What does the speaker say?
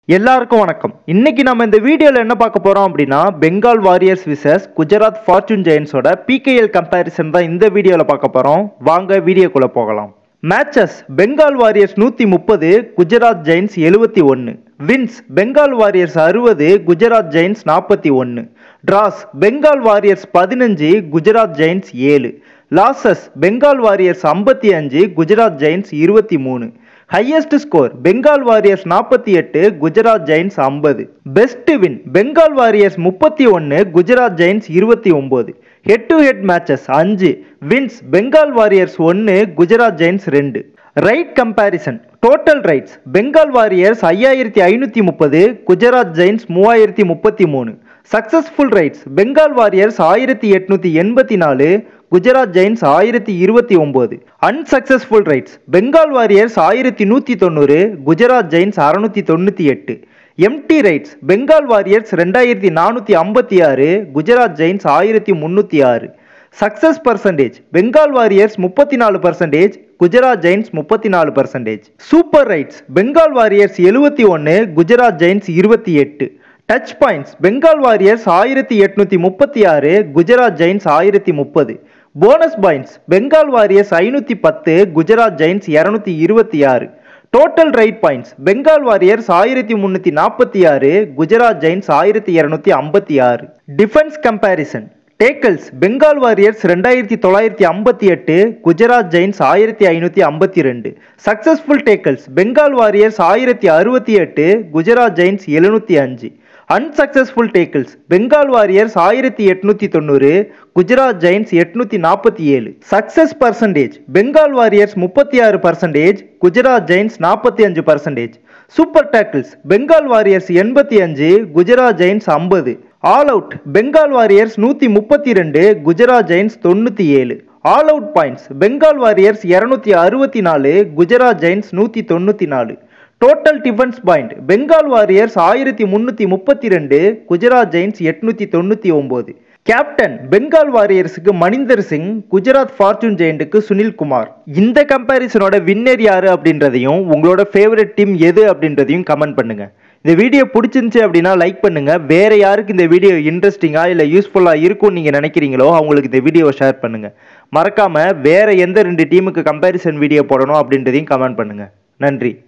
எல்லாருக்கும் வணக்கம் இன்னைக்கு நம்ம இந்த வீடியோல என்ன பார்க்க போறோம் அப்படின்னா Bengal warriors versus Gujarat fortune ஜெயின்ஸோட பிகேஎல் கம்பேரிசன் தான் இந்த வீடியோல பார்க்க போறோம் வாங்க வீடியோக்குள்ள போகலாம் மேட்சஸ் பெங்கால் வாரியர்ஸ் நூத்தி முப்பது குஜராத் ஜெயின்ஸ் எழுபத்தி ஒன்று வின்ஸ் பெங்கால் வாரியர்ஸ் அறுபது குஜராத் ஜெயின்ஸ் நாற்பத்தி ஒன்று டிராஸ் பெங்கால் வாரியர்ஸ் பதினஞ்சு குஜராத் ஜெயின்ஸ் ஏழு லாசஸ் பெங்கால் வாரியர்ஸ் ஐம்பத்தி அஞ்சு குஜராத் ஜெயின்ஸ் இருபத்தி மூணு ஹையஸ்ட் ஸ்கோர் பெங்கால் வாரியர்ஸ் நாற்பத்தி எட்டு குஜராத் ஜெயின்ஸ் ஐம்பது பெஸ்ட் வின் பெங்கால் வாரியர்ஸ் முப்பத்தி ஒன்று குஜராத் ஜெயின்ஸ் இருபத்தி ஒம்பது ஹெட் டு ஹெட் மேட்சஸ் அஞ்சு வின்ஸ் பெங்கால் வாரியர்ஸ் ஒன்று குஜராத் ஜெயின்ஸ் ரெண்டு raid comparison total raids Bengal warriors ஐயாயிரத்தி ஐநூற்றி முப்பது குஜராத் ஜெயின்ஸ் மூவாயிரத்தி முப்பத்தி மூணு சக்சஸ்ஃபுல் ரைட்ஸ் பெங்கால் வாரியர்ஸ் ஆயிரத்தி எட்நூத்தி எண்பத்தி நாலு குஜராத் ஜெயின்ஸ் ஆயிரத்தி இருபத்தி ஒன்பது அன்சக்சஸ்ஃபுல் ரைட்ஸ் பெங்கால் வாரியர்ஸ் ஆயிரத்தி நூற்றி தொண்ணூறு குஜராத் ஜெயின்ஸ் அறுநூத்தி தொண்ணூற்றி எட்டு எம்டி ரைட்ஸ் பெங்கால் வாரியர்ஸ் ரெண்டாயிரத்தி நானூற்றி ஐம்பத்தி ஆறு குஜராத் ஜெயின்ஸ் ஆயிரத்தி முந்நூற்றி ஆறு சக்சஸ் பர்சன்டேஜ் பெங்கால் வாரியர்ஸ் முப்பத்தி நாலு பர்சன்டேஜ் குஜராத் ஜெயின்ஸ் முப்பத்தி நாலு percentage super raids Bengal warriors எழுபத்தி ஒன்று குஜராத் ஜெயின்ஸ் இருபத்தி எட்டு டச் பாயிண்ட்ஸ் பெங்கால் வாரியர்ஸ் ஆயிரத்தி எட்நூத்தி முப்பத்தி ஆறு குஜராத் ஜெயின்ஸ் ஆயிரத்தி முப்பது போனஸ் பாயிண்ட்ஸ் பெங்கால் வாரியர்ஸ் ஐநூத்தி பத்து குஜராத் ஜெயின்ஸ் இரநூத்தி இருபத்தி ஆறு total raid points Bengal warriors ஆயிரத்தி முன்னூத்தி நாற்பத்தி ஆறு குஜராத் ஜெயின்ஸ் ஆயிரத்தி இரநூத்தி ஐம்பத்தி ஆறு defence comparison tackles Bengal warriors ரெண்டாயிரத்தி தொள்ளாயிரத்தி ஐம்பத்தி எட்டு குஜராத் ஜெயின்ஸ் ஆயிரத்தி ஐநூற்றி ஐம்பத்தி ரெண்டு சக்சஸ்ஃபுல் டேக்கல்ஸ் பெங்கால் வாரியர்ஸ் ஆயிரத்தி அறுபத்தி எட்டு குஜராத் ஜெயின்ஸ் எழுநூற்றி அஞ்சு அன்சக்சஸ்ஃபுல் டேக்கிள்ஸ் பெங்கால் வாரியர்ஸ் ஆயிரத்தி எட்நூத்தி தொண்ணூறு குஜராத் ஜெயின்ஸ் எட்நூத்தி நாற்பத்தி ஏழு சக்சஸ் பர்சன்டேஜ் பெங்கால் வாரியர்ஸ் முப்பத்தி ஆறு பர்சன்டேஜ் குஜராத் ஜெயின்ஸ் நாற்பத்தி அஞ்சு percentage super tackles Bengal warriors எண்பத்தி அஞ்சு குஜராத் ஜெயின்ஸ் ஐம்பது ஆல் அவுட் பெங்கால் வாரியர்ஸ் நூற்றி முப்பத்தி ரெண்டு குஜராத் ஜெயின்ஸ் தொண்ணூற்றி ஏழு all out points Bengal warriors இரநூத்தி அறுபத்தி நாலு குஜராத் ஜெயின்ஸ் நூற்றி தொண்ணூற்றி நாலு total defence point Bengal warriors ஆயிரத்தி முன்னூத்தி முப்பத்தி ரெண்டு குஜராத் ஜெயின்ஸ் எட்நூத்தி தொண்ணூத்தி ஒன்பது கேப்டன் பெங்கால் வாரியர்ஸுக்கு மணிந்தர் சிங் குஜராத் ஃபார்ச்சூன் ஜெயின்ட்டுக்கு சுனில் குமார் இந்த கம்பேரிசனோட வின்னர் யாரு அப்படின்றதையும் உங்களோட ஃபேவரட் டீம் எது அப்படின்றதையும் கமெண்ட் பண்ணுங்க இந்த வீடியோ பிடிச்சிருந்துச்சு அப்படின்னா லைக் பண்ணுங்க வேற யாருக்கு இந்த வீடியோ இன்ட்ரெஸ்டிங்கா இல்ல யூஸ்ஃபுல்லா இருக்கும்னு நீங்க நினைக்கிறீங்களோ அவங்களுக்கு இந்த வீடியோவை ஷேர் பண்ணுங்க மறக்காம வேற எந்த ரெண்டு டீமுக்கு கம்பேரிசன் வீடியோ போடணும் அப்படின்றதையும் கமெண்ட் பண்ணுங்க நன்றி